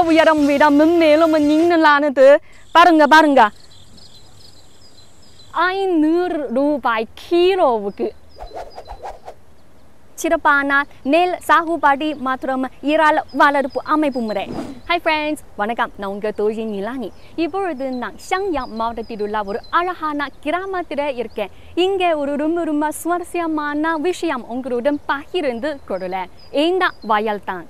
உயரம் விட மென்மேலும் நின்னலானது பாருங்க பாருங்க ஐநூறு ரூபாய் கிலோவுக்கு சிறப்பான நெல் சாகுபாடி மற்றும் இறால் வளர்ப்பு அமைப்பு முறை ஹாய் ஃப்ரெண்ட்ஸ் வணக்கம் நான் உங்கள் தோழி நிலானி இப்பொழுது நான் ஷாங்யாங் மாவட்டத்தில் உள்ள ஒரு அழகான கிராமத்தில் இருக்கேன் இங்கே ஒரு ரொம்ப ரொம்ப சுவாரஸ்யமான விஷயம் உங்களுடன் பகிர்ந்து கொடல இந்த வயல் தான்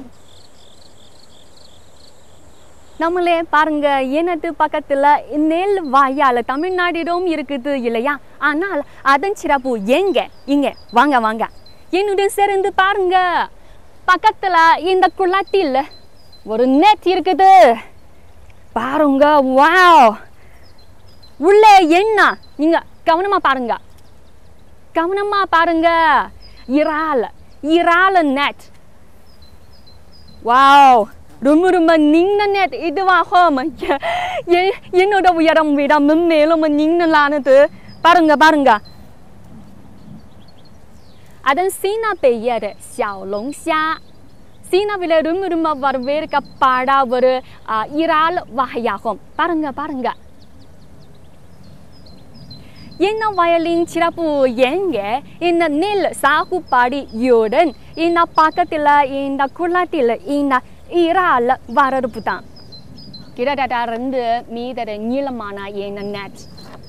நம்மளே பாருங்க எனது பக்கத்துல நெல் வயல் தமிழ்நாட்டிலும் இருக்குது இல்லையா ஆனால் அதன் சிறப்பு எங்க இங்க வாங்க வாங்க என்னுடன் சேர்ந்து பாருங்க பக்கத்துல இந்த குளத்தில் ஒரு நெட் இருக்குது பாருங்க வாவ் உள்ளே என்ன நீங்க கவனமா பாருங்க கவனமா பாருங்க இறால் இறால் நெட் வாவ் ரொம்ப ரொம்ப நீண்ட நெட் இதுவாகும் எ- என்னோட உயரம் விட மென்மேலும் நீண்டலானது பாருங்க பாருங்க அதன் சீனா பெயர் xiaolongxia சீனாவில் ரொம்ப ரொம்ப வரவேற்கப்பட ஒரு ஆ, இறால் வகையாகும் பாருங்க பாருங்க என்ன வயலின் சிறப்பு எங்க இந்த நெல் சாகுபாடியுடன் இந்த பக்கத்தில் இந்த குளத்தில் இந்த இறால் வரப்பு தான் கிட்டத்தட்ட ரெண்டு மீட்டர் நீளமான இந்த நெட்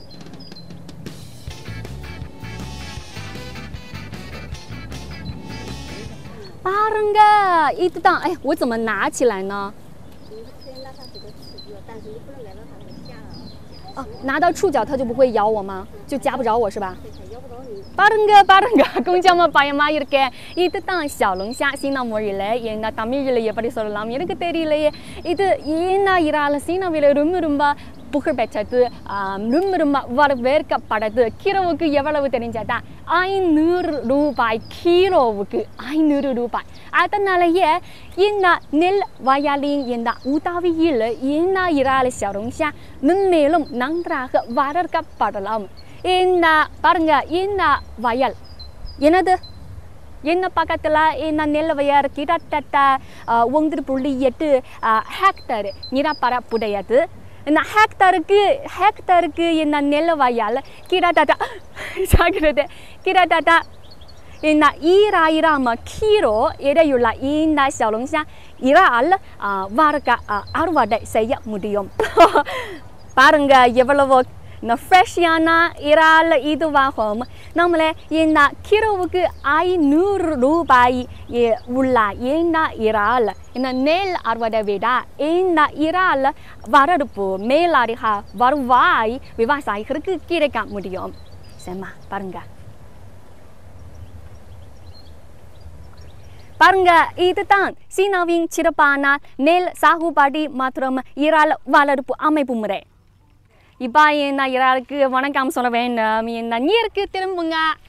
பாருங்க இதுதான்哎我怎么拿起来呢你可以拉它几个尺子，但是你不能挨到它的下了， 哦拿到触角它就不会咬我吗就夹不着我是吧对，它咬不着你。 பாருங்க பாருங்க கொஞ்சமா பயமா இருக்கேன் இதுதான்小龙虾சீனா மொழியில என்ன தமிழில் எப்படி சொல்லலாம் எனக்கு தெரியலையே இது என்ன இறால சீனாவில் ரொம்ப ரொம்ப புகழ்பெற்றது ஆம், ரொம்ப ரொம்ப வரவேற்கப்பட்டது கிலோவுக்கு எவ்வளவு தெரிஞ்சதா ஐநூறு ரூபாய் கிலோவுக்கு ஐநூறு ரூபாய் அதனாலேயே இந்த நெல் வயலின் இந்த உதவியில் இந்த இறால் 小龙虾 மென்மேலும் நன்றாக வளர்க்கப்படலாம் இந்த பாருங்க இந்த வயல் என்னது என்ன பக்கத்தில் இந்த நெல் வயல் கிட்டத்தட்ட அஹ், ஒன்று புள்ளி எட்டு அஹ், ஹெக்டர் நிலப்பரப்புடையது இந்த ஹெக்டருக்கு ஹெக்டருக்கு இந்த நெல் வயல் கிட்டத்தட்ட சாகிறது கிட்டத்தட்ட இந்த ஈராயிரம் கிலோ எடையுள்ள இந்த 小龙虾 இறால் அஹ், வறுக்க அஹ், அறுவடை செய்ய முடியும் பாருங்க எவ்வளவோ இந்த ஃப்ரெஷ்ஷான இறால் இதுவாகும் நம்மளே இந்த கிலோவுக்கு ஐநூறு ரூபாய் எ- உள்ள இந்த இறால் இந்த நெல் அறுவடை விட இந்த இறால் வரப்பு மேலாடிக வருவாய் விவசாயிகளுக்கு கிடைக்க முடியும் சரிம்மா பாருங்க பாருங்க இதுதான் சீனாவின் சிறப்பான நெல் சாகுபாடி மற்றும் இறால் வளர்ப்பு அமைப்பு முறை இப்போ என்ன இறாலுக்கு வணக்கம் சொல்ல வேண்டும் இந்த நீருக்கு திரும்புங்க